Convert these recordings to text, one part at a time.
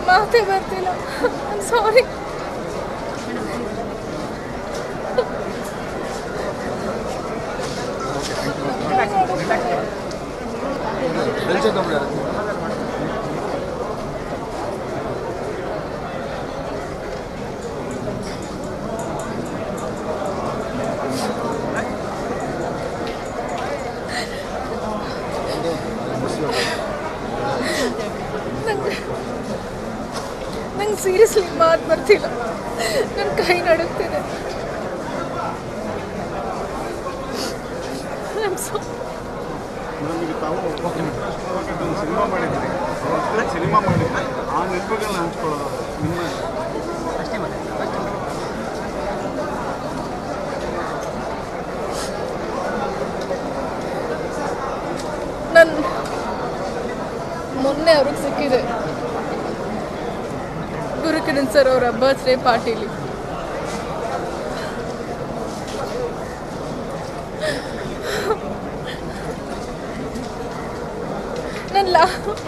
ಮಾತೇ ಬರ್ತಿಲ್ಲ ಸಾರಿ ನಂಗೆ ಸೀರಿಯಸ್ಲಿ ಮಾತು ಬರ್ತಿಲ್ಲ ನನ್ನ ಕೈ ನಡುಗ್ತಿದೆ I'm so- ನಮಗೆ ತಾವು ಒಂದು ಸಿನಿಮಾ ಮಾಡಿದ್ದೀರಿ ಸಿನಿಮಾ ಮಾಡಿದ್ರೆ ಆ ನೆನಪುಗಳನ್ನ ಹಂಚ್ಕೊಳ್ಳೋದು ನಿಮ್ಮ ನನ್ನ ಮೊನ್ನೆ ಅವ್ರಿಗೆ ಸಿಕ್ಕಿದೆ ಗುರುಕಿರಣ್ ಸರ್ ಅವರ ಬರ್ತ್ಡೇ ಪಾರ್ಟಿಲಿ ನನ್ನ ಲಾ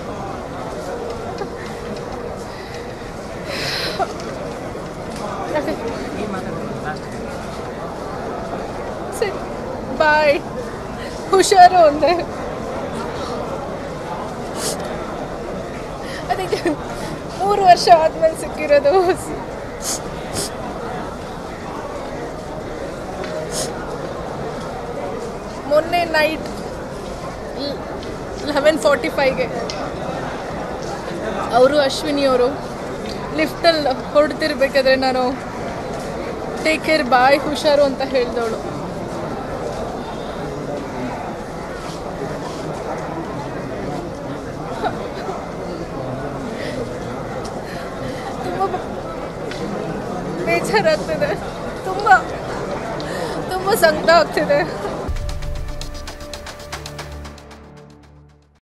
ಅದೇ. ಸರಿ ಬಾಯ್ ಹುಷಾರು ಅಂದೆ ಅದಕ್ಕೆ ಮೂರು ವರ್ಷ ಆದ್ಮೇಲೆ ಸಿಕ್ಕಿರೋದು ಮೊನ್ನೆ ನೈಟ್ ಲೆವೆನ್ ಫಾರ್ಟಿ ಫೈವ್ಗೆ ಅವರು ಅಶ್ವಿನಿ ಅವರು ಲಿಫ್ಟಲ್ಲಿ ಹೊರಡ್ತಿರ್ಬೇಕಾದ್ರೆ ನಾನು ಟೇಕ್ ಕೇರ್ ಬಾಯ್ ಹುಷಾರು ಅಂತ ಹೇಳಿದವಳು ತುಂಬ ಬೇಜಾರಾಗ್ತಿದೆ ತುಂಬ ತುಂಬ ಸಂಕಟ ಆಗ್ತಿದೆ